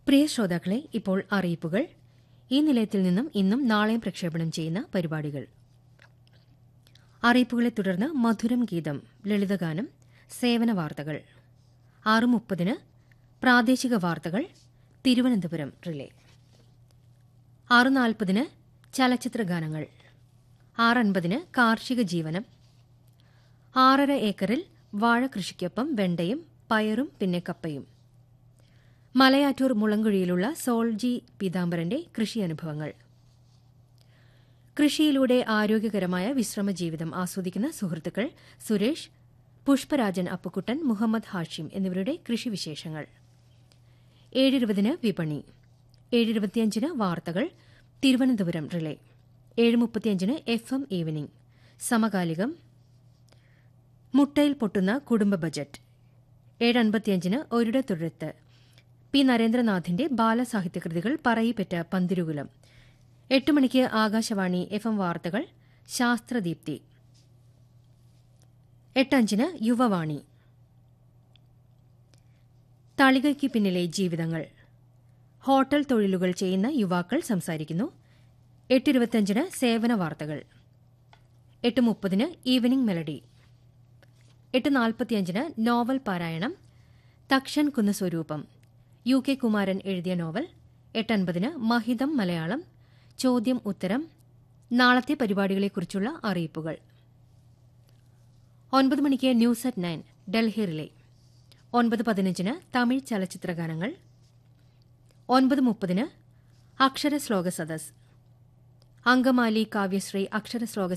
പ്രിയ ശ്രോതാക്കളെ ഇപ്പോൾ അറിയിപ്പുകൾ ഈ നിലയത്തിൽ നിന്നും ഇന്നും നാളെയും പ്രക്ഷേപണം ചെയ്യുന്ന പരിപാടികൾ അറിയിപ്പുകളെ തുടർന്ന് മധുരം ഗീതം ലളിതഗാനം സേവന വാർത്തകൾ ആറ് മുപ്പതിന് പ്രാദേശിക വാർത്തകൾ തിരുവനന്തപുരം റിലേ ആറ് നാൽപ്പതിന് ചലച്ചിത്ര ഗാനങ്ങൾ ആറ് അൻപതിന് കാർഷിക ജീവനം ആറര ഏക്കറിൽ വാഴ കൃഷിക്കൊപ്പം വെണ്ടയും പയറും പിന്നെ കപ്പയും മലയാറ്റൂർ മുളങ്കുഴിയിലുള്ള സോൾജി പീതാംബരന്റെ കൃഷി അനുഭവങ്ങൾ കൃഷിയിലൂടെ ആരോഗ്യകരമായ വിശ്രമജീവിതം ആസ്വദിക്കുന്ന സുഹൃത്തുക്കൾ സുരേഷ് പുഷ്പരാജൻ അപ്പുക്കുട്ടൻ മുഹമ്മദ് ഹാഷിം എന്നിവരുടെ കൃഷിവിശേഷങ്ങൾ ഏഴിരുപതിന് വിപണി ഏഴിരുപത്തിയഞ്ചിന് വാർത്തകൾ തിരുവനന്തപുരം റിലേ ഏഴ് മുപ്പത്തിയഞ്ചിന് എഫ് എം ഈവനിംഗ് സമകാലികം മുട്ടയിൽ പൊട്ടുന്ന കുടുംബ ബജറ്റ് ഏഴ് അൻപത്തിയഞ്ചിന് ഒരിടത്തൊരിടത്ത് പി നരേന്ദ്രനാഥിന്റെ ബാലസാഹിത്യകൃതികൾ പറയിപ്പെറ്റ പന്തിരുകുലം എട്ട് മണിക്ക് ആകാശവാണി എഫ് എം വാർത്തകൾ ശാസ്ത്രദീപ്തി എട്ടഞ്ചിന് യുവവാണി തളികയ്ക്ക് പിന്നിലെ ജീവിതങ്ങൾ ഹോട്ടൽ തൊഴിലുകൾ ചെയ്യുന്ന യുവാക്കൾ സംസാരിക്കുന്നു എട്ടിരുപത്തിയഞ്ചിന് സേവന വാർത്തകൾ എട്ട് മുപ്പതിന് ഈവനിംഗ് മെലഡി എട്ട് നാൽപ്പത്തിയഞ്ചിന് നോവൽ പാരായണം തക്ഷൻ കുന്ന സ്വരൂപം യു കെ കുമാരൻ എഴുതിയ നോവൽ എട്ടൻപതിന് മഹിതം മലയാളം ചോദ്യം ഉത്തരം നാളത്തെ പരിപാടികളെക്കുറിച്ചുള്ള അറിയിപ്പുകൾ ഒൻപത് മണിക്ക് news at nine Delhi relay ഒൻപത് പതിനഞ്ചിന് തമിഴ് ചലച്ചിത്ര ഗാനങ്ങൾ ഒൻപത് മുപ്പതിന് അക്ഷര ശ്ലോക സദസ് അങ്കമാലി കാവ്യശ്രീ അക്ഷര ശ്ലോക